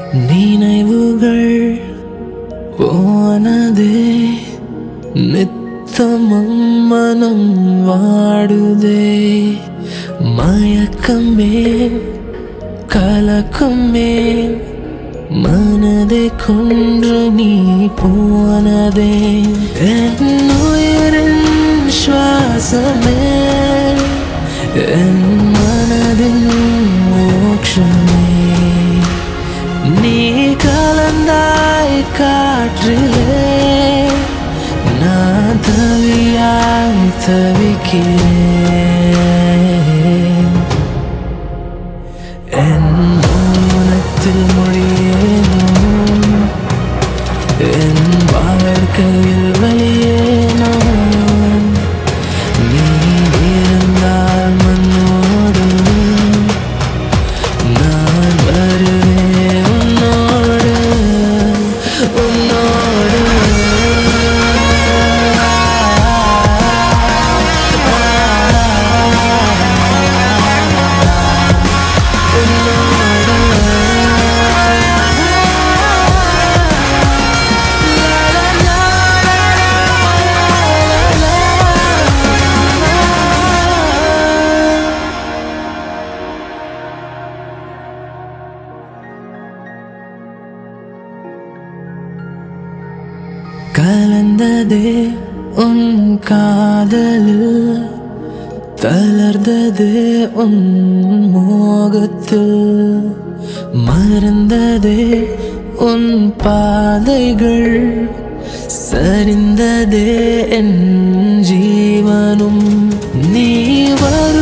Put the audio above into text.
நினைவுகள் போனதே நித்தமும் மனம் வாடுதே மயக்கமே கலக்கமே மனதை கொன்று நீ போனதே என் உயிரின் சுவாசமே என் மனதின் மோட்சமே நீ கலந்தாய் காற்றிலே நான் தவியாய் தவிக்கிறேன் என் மௌனத்தில் மொழியேனும் என் வாழ்க்கையில் வழியேனோ நீ இருந்தால் மண்ணோடு நான் வருவேன் உன்னோடு உன்னோடு கலந்ததே உன் காதலில் தளர்ந்ததே உன் மோகத்தில் மறந்ததே உன் பாதைகள் சரிந்ததே என் ஜீவனும் நீ வரும்